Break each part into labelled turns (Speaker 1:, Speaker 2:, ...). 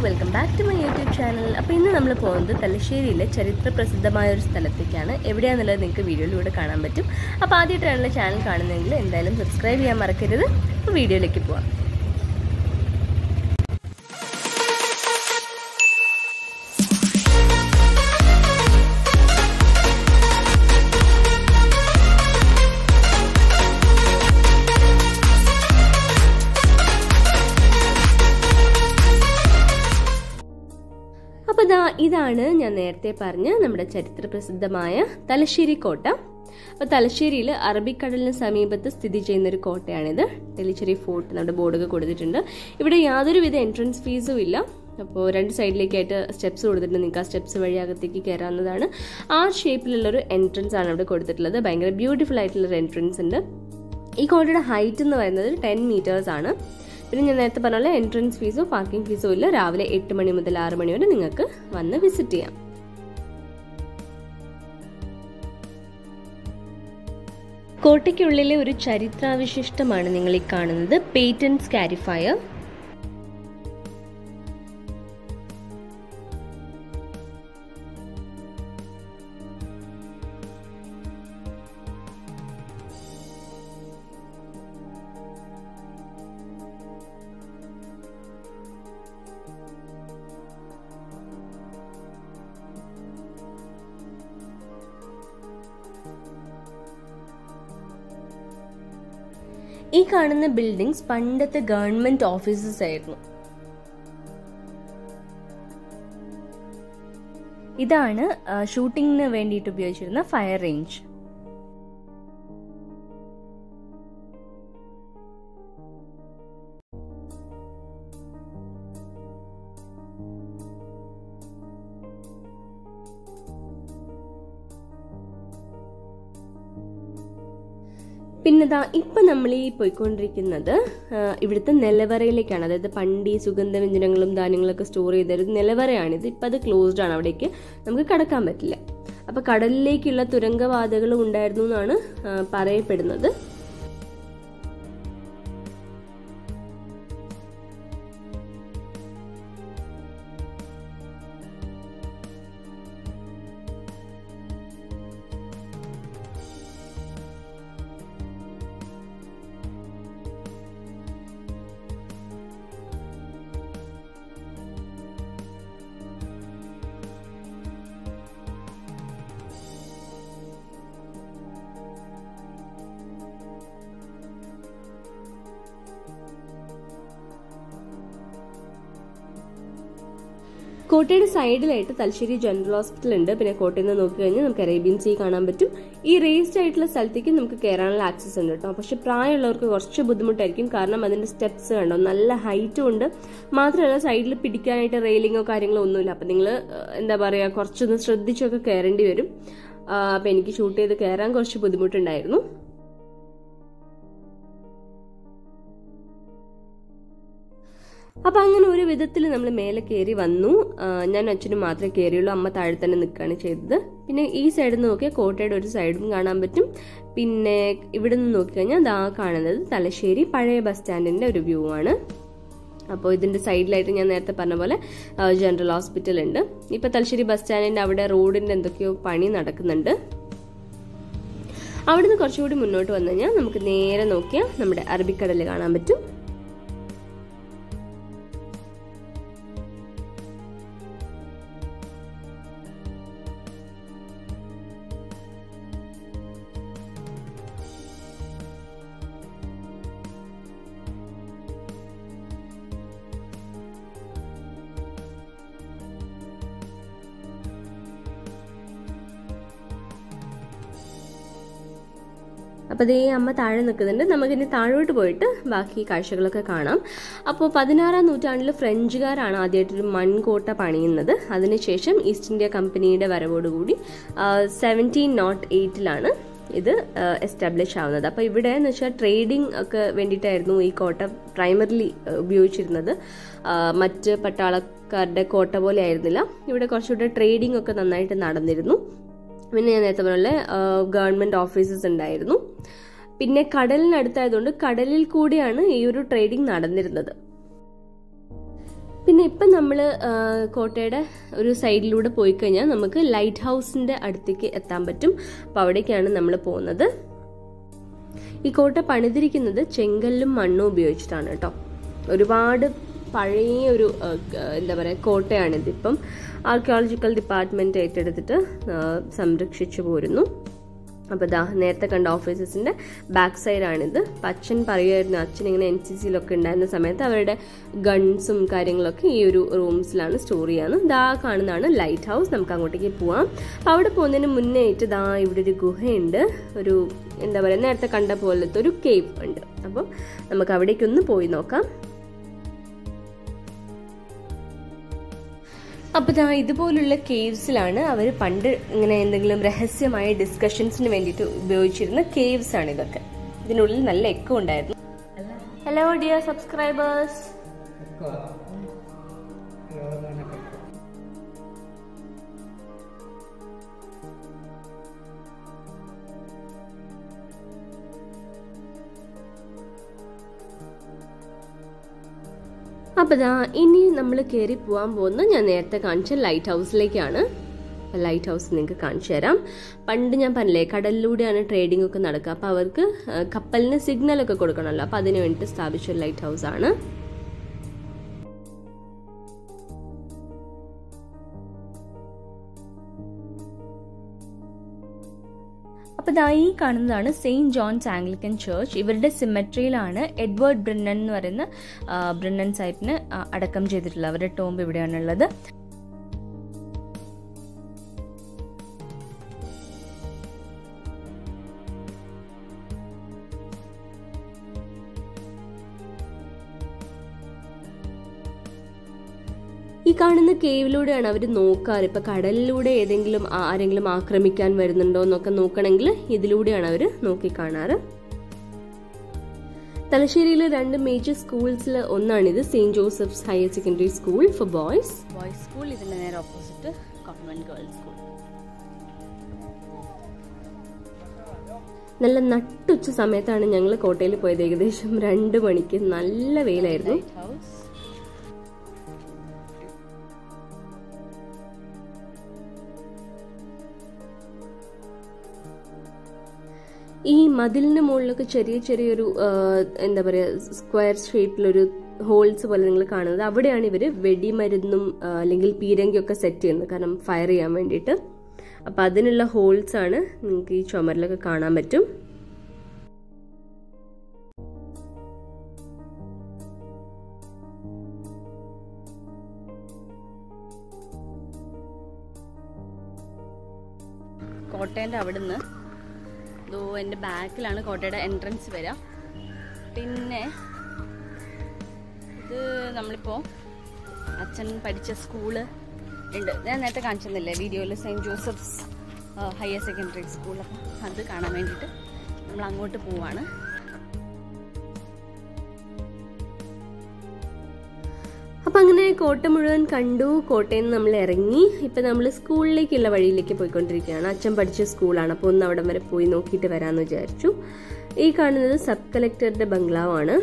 Speaker 1: welcome back to my YouTube channel അപ്പോൾ ഇന്ന് നമ്മൾ പോകുന്നത് തലശ്ശേരിയിലെ ചരിത്ര പ്രസിദ്ധമായ ഒരു സ്ഥലത്തേക്കാണ് എവിടെയാണെന്നുള്ളത് നിങ്ങൾക്ക് വീഡിയോയിലൂടെ കാണാൻ പറ്റും അപ്പോൾ ആദ്യമായിട്ടാണല്ലോ ചാനൽ കാണുന്നതെങ്കിൽ എന്തായാലും സബ്സ്ക്രൈബ് ചെയ്യാൻ മറക്കരുത് അപ്പോൾ വീഡിയോയിലേക്ക് പോവാം അപ്പോൾ ദാ ഇതാണ് ഞാൻ നേരത്തെ പറഞ്ഞ നമ്മുടെ ചരിത്ര പ്രസിദ്ധമായ തലശ്ശേരി കോട്ട അപ്പോൾ തലശ്ശേരിയിൽ അറബിക്കടലിന് സമീപത്ത് സ്ഥിതി ചെയ്യുന്ന ഒരു കോട്ടയാണിത് തെളിച്ചേരി ഫോർട്ട് നമ്മുടെ ബോർഡൊക്കെ കൊടുത്തിട്ടുണ്ട് ഇവിടെ യാതൊരുവിധ എൻട്രൻസ് ഫീസും ഇല്ല അപ്പോൾ രണ്ട് സൈഡിലേക്കായിട്ട് സ്റ്റെപ്സ് കൊടുത്തിട്ടുണ്ട് നിങ്ങൾക്ക് ആ സ്റ്റെപ്സ് വഴി അകത്തേക്ക് കയറാവുന്നതാണ് ആ ഷേപ്പിലുള്ളൊരു എൻട്രൻസ് ആണ് ഇവിടെ കൊടുത്തിട്ടുള്ളത് ഭയങ്കര ബ്യൂട്ടിഫുൾ ആയിട്ടുള്ളൊരു എൻട്രൻസ് ഉണ്ട് ഈ കോട്ടയുടെ ഹൈറ്റ് എന്ന് പറയുന്നത് ടെൻ മീറ്റേഴ്സ് ആണ് പിന്നെ ഞാൻ നേരത്തെ പറഞ്ഞ പോലെ എൻട്രൻസ് ഫീസോ പാർക്കിംഗ് ഫീസോ ഇല്ല രാവിലെ എട്ട് മണി മുതൽ ആറ് മണി വരെ നിങ്ങൾക്ക് വന്ന് വിസിറ്റ് ചെയ്യാം കോട്ടയ്ക്കുള്ളിലെ ഒരു ചരിത്രാവിശിഷ്ടമാണ് നിങ്ങൾ ഈ കാണുന്നത് പേറ്റന്റ് സ്കാരിഫയർ ഈ കാണുന്ന ബിൽഡിങ്സ് പണ്ടത്തെ ഗവൺമെന്റ് ഓഫീസസ് ആയിരുന്നു ഇതാണ് ഷൂട്ടിങ്ങിന് വേണ്ടിയിട്ട് ഉപയോഗിച്ചിരുന്ന ഫയർ റേഞ്ച് പിന്നെ ദാ ഇപ്പം നമ്മൾ ഈ പോയിക്കൊണ്ടിരിക്കുന്നത് ഇവിടുത്തെ നിലവറയിലേക്കാണ് അതായത് പണ്ട് ഈ സുഗന്ധവ്യഞ്ജനങ്ങളും ധാന്യങ്ങളൊക്കെ സ്റ്റോർ ചെയ്തൊരു നിലവറയാണിത് ഇപ്പം അത് ക്ലോസ്ഡ് ആണ് അവിടേക്ക് നമുക്ക് കടക്കാൻ പറ്റില്ല അപ്പം കടലിലേക്കുള്ള തുരങ്കവാതകളും ഉണ്ടായിരുന്നു എന്നാണ് പറയപ്പെടുന്നത് കോട്ടയുടെ സൈഡിലായിട്ട് തലശ്ശേരി ജനറൽ ഹോസ്പിറ്റൽ ഉണ്ട് പിന്നെ കോട്ടയിൽ നിന്ന് നോക്കി കഴിഞ്ഞാൽ നമുക്ക് അറേബ്യൻ സീ കാണാൻ പറ്റും ഈ റേസ്ഡ് ആയിട്ടുള്ള സ്ഥലത്തേക്ക് നമുക്ക് കയറാനുള്ള ആക്സസ് ഉണ്ട് കേട്ടോ പക്ഷെ പ്രായമുള്ളവർക്ക് കുറച്ച് ബുദ്ധിമുട്ടായിരിക്കും കാരണം അതിന്റെ സ്റ്റെപ്സ് കണ്ടോ നല്ല ഹൈറ്റും ഉണ്ട് മാത്രമല്ല സൈഡിൽ പിടിക്കാനായിട്ട് റെയിലിങ്ങോ കാര്യങ്ങളോ ഒന്നുമില്ല അപ്പം നിങ്ങൾ എന്താ പറയുക കുറച്ചൊന്ന് ശ്രദ്ധിച്ചൊക്കെ കയറേണ്ടി വരും അപ്പം എനിക്ക് ഷൂട്ട് ചെയ്ത് കയറാൻ കുറച്ച് ബുദ്ധിമുട്ടുണ്ടായിരുന്നു അപ്പം അങ്ങനെ ഒരു വിധത്തിൽ നമ്മൾ മേലെ കയറി വന്നു ഞാൻ അച്ഛനും മാത്രമേ കയറിയുള്ളൂ അമ്മ താഴെ തന്നെ നിൽക്കുകയാണ് ചെയ്തത് പിന്നെ ഈ സൈഡിൽ നിന്ന് നോക്കിയാൽ കോട്ടയുടെ ഒരു സൈഡും കാണാൻ പറ്റും പിന്നെ ഇവിടെ നിന്ന് നോക്കിക്കഴിഞ്ഞാൽ ദാ കാണുന്നത് തലശ്ശേരി പഴയ ബസ് സ്റ്റാൻഡിൻ്റെ ഒരു വ്യൂ ആണ് അപ്പോൾ ഇതിൻ്റെ സൈഡിലായിട്ട് ഞാൻ നേരത്തെ പറഞ്ഞ പോലെ ജനറൽ ഹോസ്പിറ്റൽ ഉണ്ട് ഇപ്പോൾ തലശ്ശേരി ബസ് സ്റ്റാൻഡിൻ്റെ അവിടെ റോഡിൻ്റെ എന്തൊക്കെയോ പണി നടക്കുന്നുണ്ട് അവിടുന്ന് കുറച്ചുകൂടി മുന്നോട്ട് വന്നു കഴിഞ്ഞാൽ നമുക്ക് നേരെ നോക്കിയാൽ നമ്മുടെ അറബിക്കടൽ കാണാൻ പറ്റും അപ്പോൾ ഇതേ അമ്മ താഴെ നിൽക്കുന്നുണ്ട് നമുക്കിനി താഴോട്ട് പോയിട്ട് ബാക്കി കാഴ്ചകളൊക്കെ കാണാം അപ്പോൾ പതിനാറാം നൂറ്റാണ്ടിൽ ഫ്രഞ്ചുകാരാണ് ആദ്യമായിട്ടൊരു മൺകോട്ട പണിയുന്നത് അതിനുശേഷം ഈസ്റ്റ് ഇന്ത്യ കമ്പനിയുടെ വരവോടുകൂടി സെവൻറ്റീൻ നോട്ട് എയ്റ്റിലാണ് ഇത് എസ്റ്റാബ്ലിഷ് ആവുന്നത് അപ്പോൾ ഇവിടെ എന്ന് വെച്ചാൽ ട്രേഡിംഗ് ഒക്കെ വേണ്ടിയിട്ടായിരുന്നു ഈ കോട്ട പ്രൈമറിലി ഉപയോഗിച്ചിരുന്നത് മറ്റ് പട്ടാളക്കാരുടെ കോട്ട പോലെ ആയിരുന്നില്ല ഇവിടെ കുറച്ചുകൂടെ ട്രേഡിംഗ് ഒക്കെ നന്നായിട്ട് നടന്നിരുന്നു പിന്നെ ഞാൻ നേരത്തെ പറഞ്ഞ ഗവൺമെന്റ് ഓഫീസസ് ഉണ്ടായിരുന്നു പിന്നെ കടലിനടുത്തായതുകൊണ്ട് കടലിൽ കൂടിയാണ് ഈ ഒരു ട്രേഡിംഗ് നടന്നിരുന്നത് പിന്നെ ഇപ്പം നമ്മൾ കോട്ടയുടെ ഒരു സൈഡിലൂടെ പോയി കഴിഞ്ഞാൽ നമുക്ക് ലൈറ്റ് ഹൗസിൻ്റെ അടുത്തേക്ക് എത്താൻ പറ്റും അപ്പോൾ അവിടേക്കാണ് നമ്മൾ പോകുന്നത് ഈ കോട്ട പണിതിരിക്കുന്നത് ചെങ്കല്ലും മണ്ണും ഉപയോഗിച്ചിട്ടാണ് കേട്ടോ ഒരുപാട് പഴയ ഒരു ആ, ക- എന്താ പറയുക കോട്ടയാണിത് ഇപ്പം ആർക്കിയോളജിക്കൽ ഡിപ്പാർട്ട്മെൻറ്റ് ഏറ്റെടുത്തിട്ട് ആ, സംരക്ഷിച്ചു പോരുന്നു അപ്പോൾ ദാ നേരത്തെ കണ്ട ഓഫീസസിൻ്റെ ബാക്ക് സൈഡാണിത് അപ്പം അച്ഛൻ പറയുമായിരുന്നു അച്ഛൻ ഇങ്ങനെ എൻ സി സിയിലൊക്കെ ഉണ്ടായിരുന്ന സമയത്ത് അവരുടെ ഗൺസും കാര്യങ്ങളൊക്കെ ഈ ഒരു റൂംസിലാണ് സ്റ്റോർ ചെയ്യാന്ന് ദാ കാണുന്നതാണ് ലൈറ്റ് ഹൗസ് നമുക്ക് അങ്ങോട്ടേക്ക് പോവാം അപ്പോൾ അവിടെ പോകുന്നതിന് മുന്നേ ആയിട്ട് ദാ ഇവിടെ ഒരു ഗുഹയുണ്ട് ഒരു എന്താ പറയുക നേരത്തെ കണ്ട പോലത്തെ ഒരു കേവ് ഉണ്ട് അപ്പോൾ നമുക്ക് അവിടേക്കൊന്ന് പോയി നോക്കാം അപ്പോൾ ദാ ഇതുപോലുള്ള കേവ്സിലാണ് അവർ പണ്ട് ഇങ്ങനെ എന്തെങ്കിലും രഹസ്യമായ ഡിസ്കഷൻസിന് വേണ്ടിയിട്ട് ഉപയോഗിച്ചിരുന്ന കേവ്സ് ആണ് ഇതൊക്കെ ഇതിനുള്ളിൽ നല്ല എക്കോ ഉണ്ടായിരുന്നു ഹലോ ഡിയർ സബ്സ്ക്രൈബേഴ്സ് അപ്പോൾ ദാ ഇനി നമ്മൾ കയറി പോകാൻ പോകുന്നത് ഞാൻ നേരത്തെ കാണിച്ച ലൈറ്റ് ഹൗസിലേക്കാണ് അപ്പോൾ ലൈറ്റ് ഹൗസ് നിങ്ങൾക്ക് കാണിച്ചു തരാം പണ്ട് ഞാൻ പറഞ്ഞില്ലേ കടലിലൂടെയാണ് ട്രേഡിംഗ് ഒക്കെ നടക്കുക അപ്പോൾ അവർക്ക് ആ, കപ്പലിന് സിഗ്നലൊക്കെ കൊടുക്കണമല്ലോ അപ്പോൾ അതിന് വേണ്ടിയിട്ട് സ്ഥാപിച്ച ഒരു ലൈറ്റ് ഹൗസ് ആണ്
Speaker 2: അപ്പോൾ ദാ ഈ കാണുന്നതാണ് സെയിൻറ്റ് ജോൺസ് ആംഗ്ലിക്കൻ ചർച്ച് ഇവരുടെ സിമെട്രിയിലാണ് എഡ്വേർഡ് ബ്രിന്നൻ എന്ന് പറയുന്ന ആ, ബ്രിന്നൻ സാഹിബിന് ആ, അടക്കം ചെയ്തിട്ടുള്ളത് അവരുടെ ടോംബ് ഇവിടെയാണുള്ളത്
Speaker 1: ഈ കാണുന്ന കേവിലൂടെയാണ് അവർ നോക്കാറ് ഇപ്പൊ കടലിലൂടെ ഏതെങ്കിലും ആ- ആരെങ്കിലും ആക്രമിക്കാൻ വരുന്നുണ്ടോ എന്നൊക്കെ നോക്കണമെങ്കിൽ ഇതിലൂടെയാണ് അവർ നോക്കി കാണാറ് തലശ്ശേരിയിലെ രണ്ട് മേജർ സ്കൂൾസിൽ ഒന്നാണിത് saint Joseph's higher secondary school for boys
Speaker 2: boys school ഇതിന്റെ നേരെ ഓപ്പോസിറ്റ് കോൺവെന്റ് ഗേൾസ് സ്കൂൾ
Speaker 1: നല്ല നട്ടുച്ച സമയത്താണ് ഞങ്ങൾ കോട്ടയിൽ പോയത് ഏകദേശം രണ്ട് മണിക്ക് നല്ല വെയിലായിരുന്നു
Speaker 2: ഹൗസ്
Speaker 1: ഈ മതിലിന് മുകളിലൊക്കെ ചെറിയ ചെറിയൊരു ആ, എന്താ പറയുക സ്ക്വയർ ഷേപ്പിലൊരു ഹോൾസ് പോലെ നിങ്ങൾ കാണുന്നത് അവിടെയാണ് ഇവർ വെടിമരുന്നും ആ, അല്ലെങ്കിൽ പീരങ്കിയൊക്കെ സെറ്റ് ചെയ്യുന്നത് കാരണം ഫയർ ചെയ്യാൻ വേണ്ടിയിട്ട് അപ്പം അതിനുള്ള ഹോൾസ് ആണ് നിങ്ങൾക്ക് ഈ ചുമരിലൊക്കെ കാണാൻ പറ്റും
Speaker 2: കോട്ടയൻ്റെ അവിടുന്ന് ദോ എൻ്റെ ബാക്കിലാണ് കോട്ടയുടെ എൻട്രൻസ് വരിക പിന്നെ ഇത് നമ്മളിപ്പോൾ അച്ഛൻ പഠിച്ച സ്കൂള് ഉണ്ട് ഞാൻ നേരത്തെ കാണിച്ചിരുന്നില്ലേ വീഡിയോയിൽ saint Joseph's higher secondary school അപ്പം അത് കാണാൻ വേണ്ടിയിട്ട് നമ്മൾ അങ്ങോട്ട് പോവാണ്
Speaker 1: അപ്പം അങ്ങനെ കോട്ട മുഴുവൻ കണ്ടു കോട്ടയിൽ നിന്ന് നമ്മൾ ഇറങ്ങി ഇപ്പം നമ്മൾ സ്കൂളിലേക്കുള്ള വഴിയിലേക്ക് പോയിക്കൊണ്ടിരിക്കുകയാണ് അച്ഛൻ പഠിച്ച സ്കൂളാണ് അപ്പോൾ ഒന്ന് അവിടം വരെ പോയി നോക്കിയിട്ട് വരാമെന്ന് വിചാരിച്ചു ഈ കാണുന്നത് സബ് കളക്ടറുടെ ബംഗ്ലാവാണ്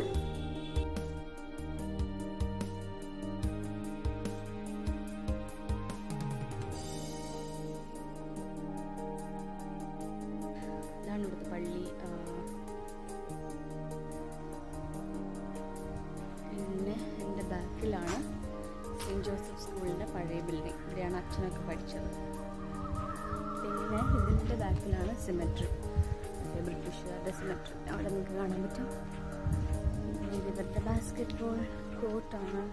Speaker 2: ഇതാണ് ഇവിടുത്തെ പള്ളി ആ, പിന്നെ എൻ്റെ ബാക്കിലാണ് സെയിൻറ്റ് ജോസഫ് സ്കൂളിൻ്റെ പഴയ ബിൽഡിംഗ് ഇവിടെയാണ് അച്ഛനൊക്കെ പഠിച്ചത് പിന്നെ ഇതിൻ്റെ ബാക്കിലാണ് സിമെട്രി ബ്രിട്ടീഷുകാരുടെ സിമെട്രി അവിടെ നിങ്ങൾക്ക് കാണാൻ പറ്റും പിന്നെ ഇത് ഇവരുടെ ബാസ്കറ്റ് ബോൾ കോർട്ടാണ്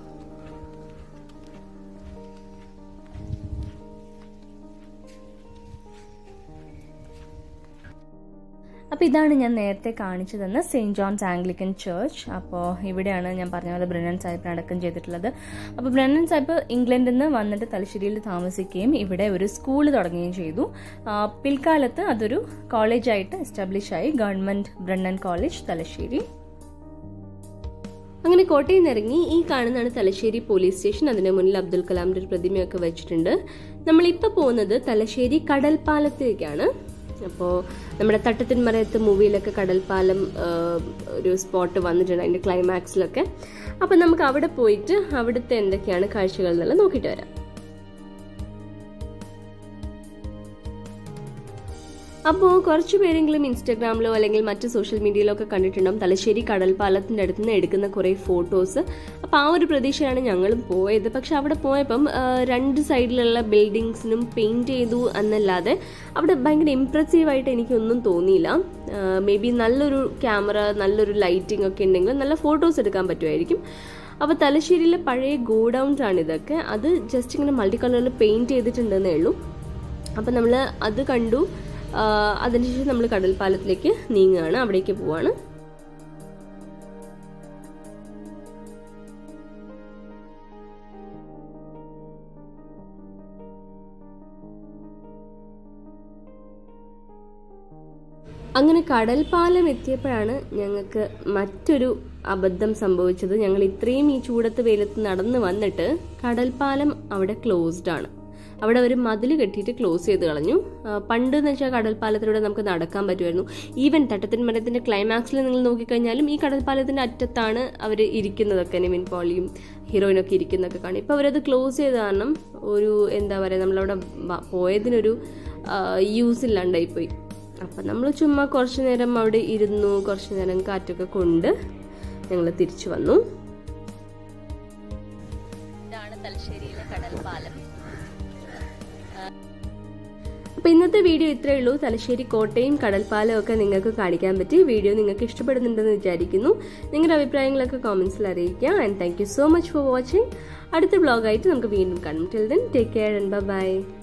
Speaker 2: അപ്പോൾ ഇതാണ് ഞാൻ നേരത്തെ കാണിച്ചു തന്ന സെയിൻറ്റ് ജോൺസ് ആംഗ്ലിക്കൻ ചർച്ച് അപ്പോൾ ഇവിടെയാണ് ഞാൻ പറഞ്ഞ പോലെ ബ്രണ്ണൻ സാഹിബിനെ അടക്കം ചെയ്തിട്ടുള്ളത് അപ്പോൾ ബ്രണ്ണൻ സാഹിബ് ഇംഗ്ലണ്ടിൽ നിന്ന് വന്നിട്ട് തലശ്ശേരിയിൽ താമസിക്കുകയും ഇവിടെ ഒരു സ്കൂൾ തുടങ്ങുകയും ചെയ്തു ആ, പിൽക്കാലത്ത് അതൊരു കോളേജായിട്ട് എസ്റ്റാബ്ലിഷ് ആയി ഗവൺമെൻറ് ബ്രണ്ണൻ കോളേജ് തലശ്ശേരി
Speaker 1: അങ്ങനെ കോട്ടയിൽ നിന്ന് ഇറങ്ങി ഈ കാണുന്നതാണ് തലശ്ശേരി പോലീസ് സ്റ്റേഷൻ അതിന് മുന്നിൽ അബ്ദുൽ കലാമിന്റെ ഒരു പ്രതിമയൊക്കെ വെച്ചിട്ടുണ്ട് നമ്മളിപ്പോൾ പോകുന്നത് തലശ്ശേരി കടൽപ്പാലത്തിലേക്കാണ് അപ്പോൾ നമ്മുടെ തട്ടത്തിൻ മറയത്ത് മൂവിയിലൊക്കെ കടൽപ്പാലം ആ, ഒരു സ്പോട്ട് വന്നിട്ടുണ്ട് അതിൻ്റെ ക്ലൈമാക്സിലൊക്കെ അപ്പം നമുക്ക് അവിടെ പോയിട്ട് അവിടുത്തെ എന്തൊക്കെയാണ് കാഴ്ചകൾ എന്നുള്ളത് നോക്കിയിട്ട് വരാം അപ്പോൾ കുറച്ച് പേരെങ്കിലും ഇൻസ്റ്റാഗ്രാമിലോ അല്ലെങ്കിൽ മറ്റ് സോഷ്യൽ മീഡിയയിലോ ഒക്കെ കണ്ടിട്ടുണ്ടാവും തലശ്ശേരി കടൽപ്പാലത്തിൻ്റെ അടുത്ത് നിന്ന് എടുക്കുന്ന കുറേ ഫോട്ടോസ് അപ്പോൾ ആ ഒരു പ്രതീക്ഷയാണ് ഞങ്ങളും പോയത് പക്ഷെ അവിടെ പോയപ്പം ആ, രണ്ട് സൈഡിലുള്ള ബിൽഡിങ്സിനും പെയിൻറ് ചെയ്തു എന്നല്ലാതെ അവിടെ ഭയങ്കര ഇമ്പ്രസീവായിട്ട് എനിക്കൊന്നും തോന്നിയില്ല മേ ബി നല്ലൊരു ക്യാമറ നല്ലൊരു ലൈറ്റിംഗ് ഒക്കെ ഉണ്ടെങ്കിൽ നല്ല ഫോട്ടോസ് എടുക്കാൻ പറ്റുമായിരിക്കും അപ്പോൾ തലശ്ശേരിയിലെ പഴയ ഗോഡൗൺസ് ആണ് ഇതൊക്കെ അത് ജസ്റ്റ് ഇങ്ങനെ മൾട്ടി കളറിൽ പെയിൻറ് ചെയ്തിട്ടുണ്ടെന്നേ ഉള്ളൂ അപ്പം നമ്മൾ അത് കണ്ടു ആ, അതിനുശേഷം നമ്മൾ കടൽപ്പാലത്തിലേക്ക് നീങ്ങുകയാണ് അവിടേക്ക് പോവാണ് അങ്ങനെ കടൽപ്പാലം എത്തിയപ്പോഴാണ് ഞങ്ങൾക്ക് മറ്റൊരു അബദ്ധം സംഭവിച്ചത് ഞങ്ങൾ ഇത്രയും ഈ ചൂടത്ത് വെയിലത്ത് നടന്നു വന്നിട്ട് കടൽപ്പാലം അവിടെ ക്ലോസ്ഡ് ആണ് അവിടെ ഒരു മതിൽ കെട്ടിയിട്ട് ക്ലോസ് ചെയ്ത് കളഞ്ഞു ആ, പണ്ട് എന്ന് വെച്ചാൽ കടൽപ്പാലത്തിലൂടെ നമുക്ക് നടക്കാൻ പറ്റുമായിരുന്നു ഈവൻ തട്ടത്തിൻ മരത്തിന്റെ ക്ലൈമാക്സിൽ നിങ്ങൾ നോക്കിക്കഴിഞ്ഞാലും ഈ കടൽപ്പാലത്തിന്റെ അറ്റത്താണ് അവർ ഇരിക്കുന്നതൊക്കെ നിവിൻ പോളിയും ഹീറോയിനൊക്കെ ഇരിക്കുന്നതൊക്കെ കാണും ഇപ്പോൾ അവരത് ക്ലോസ് ചെയ്ത കാരണം ഒരു എന്താ പറയുക നമ്മളവിടെ വ- പോയതിനൊരു യൂസ് ഇല്ലാണ്ടായിപ്പോയി അപ്പം നമ്മൾ ചുമ്മാ കുറച്ച് നേരം അവിടെ ഇരുന്നു കുറച്ച് നേരം കാറ്റൊക്കെ കൊണ്ട് ഞങ്ങൾ തിരിച്ചു വന്നു
Speaker 2: ഇതാണ് തലശ്ശേരിയിലെ കടൽപ്പാലം
Speaker 1: അപ്പോൾ ഇന്നത്തെ വീഡിയോ ഇത്രയേ ഉള്ളൂ തലശ്ശേരി കോട്ടയും കടൽപ്പാലവും ഒക്കെ നിങ്ങൾക്ക് കാണിക്കാൻ പറ്റി വീഡിയോ നിങ്ങൾക്ക് ഇഷ്ടപ്പെടുന്നുണ്ടെന്ന് വിചാരിക്കുന്നു നിങ്ങളുടെ അഭിപ്രായങ്ങളൊക്കെ കോമെന്റ്സിൽ അറിയിക്കുക and thank you so much for watching അടുത്ത ബ്ലോഗായിട്ട് നമുക്ക് വീണ്ടും കാണും till then take care and by